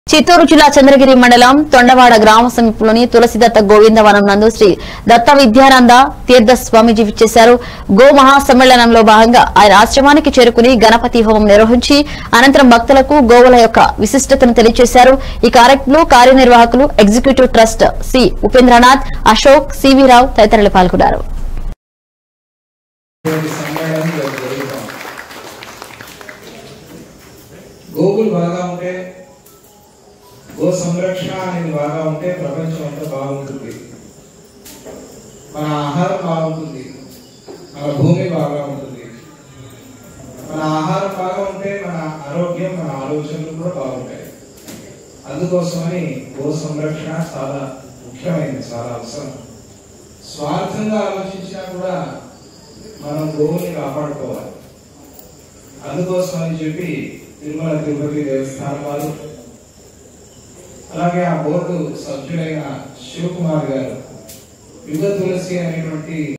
చిత్తూరు జిల్లా చంద్రగిరి మండలం తొండవాడ గ్రామ సమీపంలోని తులసిదత్త గోవిందవనం నందు శ్రీ దత్త విద్యానంద తీర్థ స్వామీజీ విచ్చేశారు గో మహాసమ్మేళనంలో భాగంగా ఆయన ఆశ్రమానికి చేరుకుని గణపతి హోమం నిర్వహించి అనంతరం భక్తులకు గోవుల యొక్క విశిష్టతను తెలియజేశారు ఈ కార్యక్రమంలో కార్యనిర్వాహకులు executive trust C Upendranath Ashok CV Rao తదితరులు పాల్గొన్నారు ఇటువంటి సమ్మేళనం జరు- జరుగుతాం గోకులు బాగా ఉంటే గో సంరక్షణ అనేది బాగా ఉంటే ప్రపంచం అంతా బాగుంటుంది మన ఆహారం బాగుంటుంది మన భూమి బాగా ఉంటుంది మన ఆహారం బాగా ఉంటే మన ఆరోగ్యం మన ఆలోచనలు కూడా బాగుంటాయి అందుకోసమని గో సంరక్షణ చాలా ముఖ్యమైనది చాలా అవసరం స్వార్థంగా ఆలోచించినా కూడా మనం గోవుని కాపాడుకోవాలి అందుకోసం అని చెప్పి తిరుమల తిరుపతి దేవస్థానం వారు అలాగే ఆ బోర్డు సభ్యులైన శివకుమార్ గారు యుగ తులసి అనేటువంటి